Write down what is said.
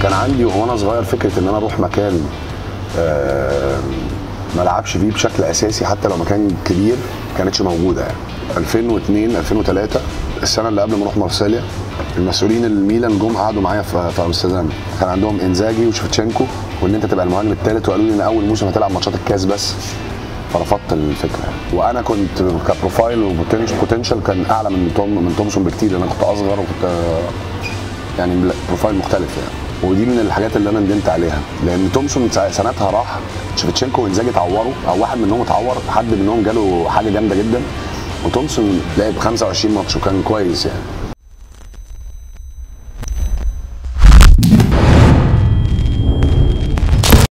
كان عندي وانا صغير فكره ان انا اروح مكان آه، ما العبش فيه بشكل اساسي حتى لو مكان كبير ما كانتش موجوده يعني 2002 2003 السنه اللي قبل ما اروح مارسيليا المسؤولين الميلان جم قعدوا معايا في في امستردام كان عندهم انزاجي وشفتشينكو وان انت تبقى المهاجم الثالث وقالوا لي ان اول موسم هتلعب ماتشات الكاس بس فرفضت الفكره وانا كنت كبروفايل وبوتنشال كان اعلى من توم من تومسون بكتير لان انا كنت اصغر وكنت يعني بروفايل مختلف يعني ودي من الحاجات اللي انا ندمت عليها لان تومسون سا- سنتها راح شفتشينكو وانزاجي اتعوروا او واحد منهم اتعور حد منهم جاله حاجه جامده جدا وتومسون لعب 25 ماتش وكان كويس يعني